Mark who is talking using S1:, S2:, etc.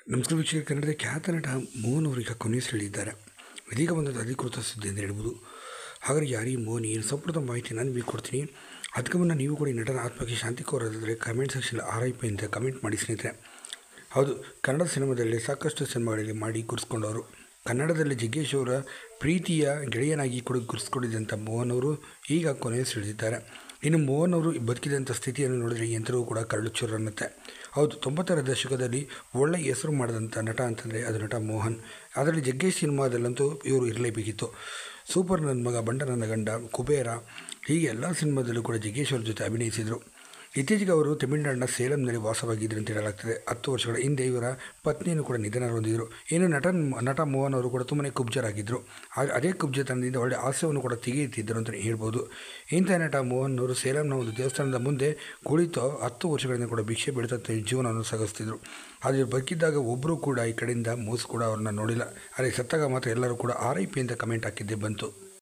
S1: ನಮಸ್ಕಾರ ವೀಕ್ಷಕ ಕನ್ನಡದ ಖ್ಯಾತ ನಟ ಮೋಹನ್ ಅವರು ಈಗ ಕೊನೆಯುಸಿರೆಳಿದ್ದಾರೆ ಇದೀಗ ಒಂದು ಅಧಿಕೃತ ಸುದ್ದಿ ಅಂತ ಹೇಳ್ಬೋದು ಹಾಗಾದ್ರೆ ಯಾರೀ ಮೋಹನ್ ಏನು ಸಂಪೂರ್ಣ ಮಾಹಿತಿ ನಾನು ಬೇಕು ಕೊಡ್ತೀನಿ ಅದಕ್ಕೆ ಮುನ್ನ ನೀವು ಕೂಡ ಈ ನಟನ ಆತ್ಮಕ್ಕೆ ಶಾಂತಿ ಕೋರೋದಾದರೆ comment section R I P ಅಂತ ಕಮೆಂಟ್ ಮಾಡಿ ಸ್ನೇಹಿತರೆ ಹೌದು ಕನ್ನಡ ಸಿನಿಮಾದಲ್ಲಿ ಸಾಕಷ್ಟು ಸಿನಿಮಾಗಳಲ್ಲಿ ಮಾಡಿ ಗುರ್ಸ್ಕೊಂಡವರು ಕನ್ನಡದಲ್ಲಿ ಜಗ್ಗೇಶ್ ಅವರ ಪ್ರೀತಿಯ ಗೆಳೆಯನಾಗಿ ಕೂಡ ಗುರ್ಸ್ಕೊಂಡಿದ್ದಂಥ ಮೋಹನ್ ಅವರು ಈಗ ಕೊನೆಯುಸಿರೆಳಿದಿದ್ದಾರೆ ಇನ್ನು ಮೋಹನ್ ಅವರು ಬದುಕಿದಂಥ ಸ್ಥಿತಿಯನ್ನು ನೋಡಿದರೆ ಎಂತರೂ ಕೂಡ ಕರಳು ಚೂರು ಅನ್ನುತ್ತೆ ಹೌದು ತೊಂಬತ್ತರ ದಶಕದಲ್ಲಿ ಒಳ್ಳೆ ಹೆಸರು ಮಾಡಿದಂಥ ನಟ ಅಂತಂದರೆ ಅದು ನಟ ಮೋಹನ್ ಅದರಲ್ಲಿ ಜಗ್ಗೇಶ್ ಸಿನಿಮಾದಲ್ಲಂತೂ ಇವರು ಇರಲೇಬೇಕಿತ್ತು ಸೂಪರ್ ನನ್ನ ಮಗ ಬಂಡ ನನ್ನ ಗಂಡ ಕುಬೇರ ಹೀಗೆ ಎಲ್ಲ ಸಿನಿಮಾದಲ್ಲೂ ಕೂಡ ಜಗ್ಗೇಶ್ ಅವ್ರ ಜೊತೆ ಅಭಿನಯಿಸಿದರು ಇತ್ತೀಚೆಗೆ ಅವರು ತಮಿಳುನಾಡಿನ ಸೇಲಂನಲ್ಲಿ ವಾಸವಾಗಿದ್ದರು ಅಂತ ಹೇಳಲಾಗ್ತದೆ ಹತ್ತು ವರ್ಷಗಳ ಹಿಂದೆ ಇವರ ಪತ್ನಿಯನ್ನು ಕೂಡ ನಿಧನ ಹೊಂದಿದರು ಇನ್ನು ನಟ ನಟ ಮೋಹನ್ ಅವರು ಕೂಡ ತುಂಬನೇ ಕುಬ್ಜರಾಗಿದ್ದರು ಆ- ಅದೇ ಕುಬ್ಜತನದಿಂದ ಒಳ್ಳೆ ಹಾಸ್ಯವನ್ನು ಕೂಡ ತೆಗೆಯುತ್ತಿದ್ದರು ಅಂತಲೇ ಹೇಳ್ಬೋದು ಇಂಥ ನಟ ಮೋಹನ್ ಅವರು ಸೇಲಂನ ಒಂದು ದೇವಸ್ಥಾನದ ಮುಂದೆ ಕುಳಿತು ಹತ್ತು ವರ್ಷಗಳಿಂದ ಕೂಡ ಭಿಕ್ಷೆ ಬಿಡ್ತಾ ಜೀವನವನ್ನು ಸಾಗಿಸ್ತಿದ್ರು ಆದರೆ ಇವ್ರು ಬದುಕಿದ್ದಾಗ ಒಬ್ಬರು ಕೂಡ ಈ ಕಡೆಯಿಂದ ಮೋಸ ಕೂಡ ಅವ್ರನ್ನ ನೋಡಿಲ್ಲ ಆದರೆ ಸತ್ತಾಗ ಮಾತ್ರ ಎಲ್ಲರೂ ಕೂಡ ಆರ್ ಐ ಪಿ ಅಂತ ಕಮೆಂಟ್ ಹಾಕಿದ್ದೇ ಬಂತು